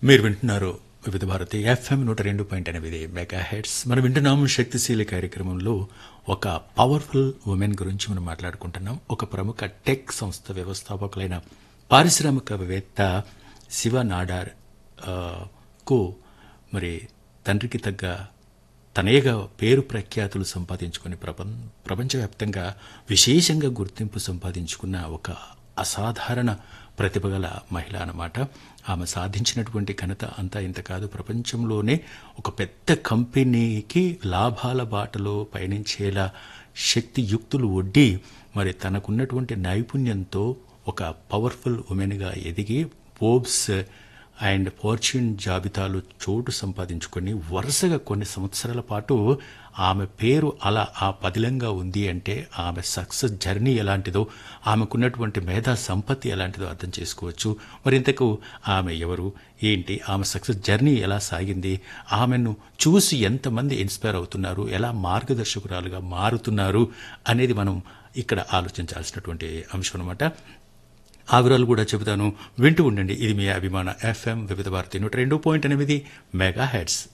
మీరు వింటున్నారు వివిధ భారతి ఎఫ్ఎం నూట రెండు పాయింట్ ఎనిమిది మెగా హెడ్స్ మనం వింటున్నాము శక్తిశీలి కార్యక్రమంలో ఒక పవర్ఫుల్ ఉమెన్ గురించి మనం మాట్లాడుకుంటున్నాం ఒక ప్రముఖ టెక్ సంస్థ వ్యవస్థాపకులైన పారిశ్రామికవేత్త శివ నాడార్ ఆ, కు మరి తండ్రికి తగ్గ తనయగా పేరు ప్రఖ్యాతులు సంపాదించుకుని ప్రపం ప్రపంచవ్యాప్తంగా విశేషంగా గుర్తింపు సంపాదించుకున్న ఒక అసాధారణ ప్రతిభ గల మహిళ అన్నమాట ఆమె సాధించినటువంటి ఘనత అంతా ఇంత కాదు ప్రపంచంలోనే ఒక పెద్ద కంపెనీకి లాభాల బాటలో పయనించేలా శక్తియుక్తులు ఒడ్డి మరి తనకున్నటువంటి నైపుణ్యంతో ఒక పవర్ఫుల్ ఉమెన్గా ఎదిగి ఫోర్బ్స్ అండ్ ఫార్చ్యూన్ జాబితాలో చోటు సంపాదించుకొని వరుసగా కొన్ని సంవత్సరాల పాటు ఆమె పేరు అలా ఆ పదిలంగా ఉంది అంటే ఆమె సక్సెస్ జర్నీ ఎలాంటిదో ఆమెకున్నటువంటి మేధా సంపత్తి ఎలాంటిదో అర్థం చేసుకోవచ్చు మరి ఇంతకు ఆమె ఎవరు ఏంటి ఆమె సక్సెస్ జర్నీ ఎలా సాగింది ఆమెను చూసి ఎంతమంది ఇన్స్పైర్ అవుతున్నారు ఎలా మార్గదర్శకురాలుగా మారుతున్నారు అనేది మనం ఇక్కడ ఆలోచించాల్సినటువంటి అంశం అనమాట ఆ వివరాలు కూడా చెబుతాను వింటూ ఉండండి ఇది మీ అభిమాన ఎఫ్ఎం వివిధ భారతి నూట రెండు పాయింట్ ఎనిమిది మెగా హెడ్స్